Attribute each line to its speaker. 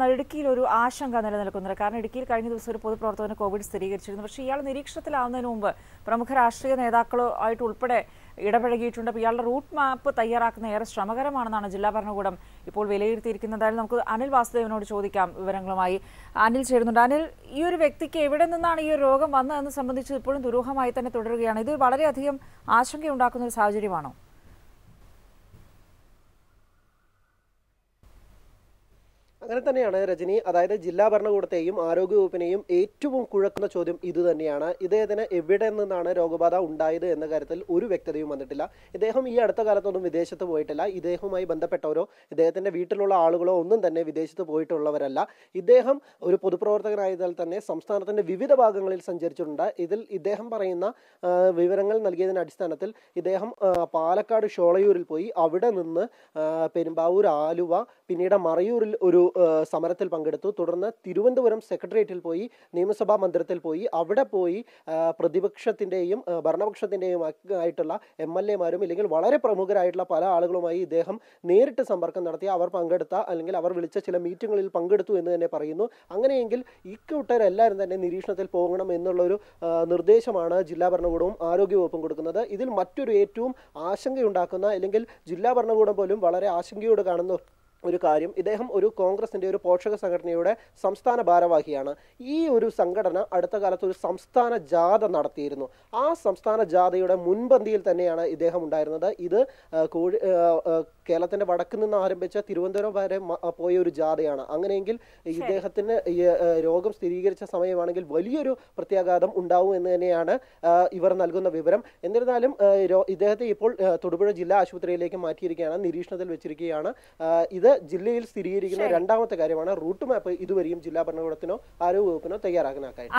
Speaker 1: എന്നാൽ ഇടുക്കിയിൽ ഒരു ആശങ്ക നിലനിൽക്കുന്നുണ്ട് കാരണം ഇടുക്കിയിൽ കഴിഞ്ഞ ദിവസം ഒരു പൊതുപ്രവർത്തകന് കോവിഡ് സ്ഥിരീകരിച്ചിരുന്നു പക്ഷേ ഇയാൾ നിരീക്ഷണത്തിലാവുന്നതിന് മുമ്പ് പ്രമുഖ രാഷ്ട്രീയ നേതാക്കളോ ആയിട്ട് ഉൾപ്പെടെ ഇടപഴകിയിട്ടുണ്ട് അപ്പോൾ ഇയാളുടെ റൂട്ട് മാപ്പ് തയ്യാറാക്കുന്ന ഏറെ ശ്രമകരമാണെന്നാണ് ജില്ലാ ഭരണകൂടം ഇപ്പോൾ വിലയിരുത്തിയിരിക്കുന്നത് എന്തായാലും നമുക്ക് അനിൽ വാസുദേവനോട് ചോദിക്കാം വിവരങ്ങളുമായി അനിൽ ചേരുന്നുണ്ട് അനിൽ ഈ ഒരു വ്യക്തിക്ക് എവിടെ നിന്നാണ് ഈ ഒരു രോഗം വന്നതെന്ന് സംബന്ധിച്ച് ഇപ്പോഴും ദുരൂഹമായി തന്നെ തുടരുകയാണ് ഇത് വളരെയധികം ആശങ്കയുണ്ടാക്കുന്ന ഒരു സാഹചര്യമാണോ
Speaker 2: അങ്ങനെ തന്നെയാണ് രജനി അതായത് ജില്ലാ ഭരണകൂടത്തെയും ആരോഗ്യവകുപ്പിനെയും ഏറ്റവും കുഴക്കുന്ന ചോദ്യം ഇത് തന്നെയാണ് ഇദ്ദേഹത്തിന് എവിടെ നിന്നാണ് രോഗബാധ ഉണ്ടായത് എന്ന കാര്യത്തിൽ ഒരു വ്യക്തതയും വന്നിട്ടില്ല ഇദ്ദേഹം ഈ അടുത്ത കാലത്തൊന്നും വിദേശത്ത് പോയിട്ടില്ല ഇദ്ദേഹവുമായി ബന്ധപ്പെട്ടവരോ ഇദ്ദേഹത്തിന്റെ വീട്ടിലുള്ള ആളുകളോ ഒന്നും തന്നെ വിദേശത്ത് പോയിട്ടുള്ളവരല്ല ഇദ്ദേഹം ഒരു പൊതുപ്രവർത്തകനായതിനാൽ തന്നെ സംസ്ഥാനത്തിന്റെ വിവിധ ഭാഗങ്ങളിൽ സഞ്ചരിച്ചിട്ടുണ്ട് ഇതിൽ ഇദ്ദേഹം പറയുന്ന ആ, വിവരങ്ങൾ നൽകിയതിന്റെ അടിസ്ഥാനത്തിൽ ഇദ്ദേഹം ആ, പാലക്കാട് ഷോളയൂരിൽ പോയി അവിടെ നിന്ന് ആ, പെരുമ്പാവൂർ ആലുവ പിന്നീട് മറയൂരിൽ ഒരു ആ, സമരത്തിൽ പങ്കെടുത്തു തുടർന്ന് തിരുവനന്തപുരം സെക്രട്ടേറിയറ്റിൽ പോയി നിയമസഭാ മന്ദിരത്തിൽ പോയി അവിടെ പോയി ആ, പ്രതിപക്ഷത്തിന്റെയും ആ, ഭരണപക്ഷത്തിന്റെയും ഒക്കെ ആയിട്ടുള്ള എം എൽ എമാരും ഇല്ലെങ്കിൽ വളരെ പ്രമുഖരായിട്ടുള്ള പല ആളുകളുമായി ഇദ്ദേഹം നേരിട്ട് സമ്പർക്കം നടത്തി അവർ പങ്കെടുത്ത അല്ലെങ്കിൽ അവർ വിളിച്ച ചില മീറ്റിങ്ങുകളിൽ പങ്കെടുത്തു എന്ന് തന്നെ പറയുന്നു അങ്ങനെയെങ്കിൽ ഇക്കൂട്ടരെല്ലാവരും തന്നെ നിരീക്ഷണത്തിൽ പോകണം എന്നുള്ളൊരു ആ, നിർദ്ദേശമാണ് ജില്ലാ ഭരണകൂടവും ആരോഗ്യവകുപ്പും കൊടുക്കുന്നത് ഇതിൽ മറ്റൊരു ഏറ്റവും ആശങ്കയുണ്ടാക്കുന്ന അല്ലെങ്കിൽ ജില്ലാ ഭരണകൂടം പോലും വളരെ ആശങ്കയോട് കാണുന്ന ഒരു കാര്യം ഇദ്ദേഹം ഒരു കോൺഗ്രസിന്റെ ഒരു പോഷക സംഘടനയുടെ സംസ്ഥാന ഭാരവാഹിയാണ് ഈ ഒരു സംഘടന അടുത്ത കാലത്ത് ഒരു സംസ്ഥാന ജാഥ നടത്തിയിരുന്നു ആ സംസ്ഥാന ജാഥയുടെ മുൻപന്തിയിൽ തന്നെയാണ് ഇദ്ദേഹം ഉണ്ടായിരുന്നത് ഇത് ആ, കോഴി ആ, ആ, കേരളത്തിന്റെ വടക്ക് നിന്ന് ആരംഭിച്ച തിരുവനന്തപുരം വരെ മ- ആ, പോയ ഒരു ജാഥയാണ് അങ്ങനെയെങ്കിൽ ഇദ്ദേഹത്തിന് ഈ, ആ, രോഗം സ്ഥിരീകരിച്ച സമയമാണെങ്കിൽ വലിയൊരു പ്രത്യാഘാതം ഉണ്ടാവും എന്ന് തന്നെയാണ് ആ, ഇവർ നൽകുന്ന വിവരം എന്നിരുന്നാലും ആ, രോ- ഇദ്ദേഹത്തെ ഇപ്പോൾ ആ, തൊടുപുഴ ജില്ലാ ആശുപത്രിയിലേക്ക് മാറ്റിയിരിക്കുകയാണ് നിരീക്ഷണത്തിൽ വെച്ചിരിക്കുകയാണ് ആ, ഇത് ജില്ലയിൽ സ്ഥിരീകരിക്കുന്ന
Speaker 1: ശരി.
Speaker 2: രണ്ടാമത്തെ കാര്യമാണ് റൂട്ട് മാപ്പ് ഇതുവരെയും ജില്ലാ ഭരണകൂടത്തിനോ ആരോഗ്യവകുപ്പിനോ തയ്യാറാക്കാനായിട്ട്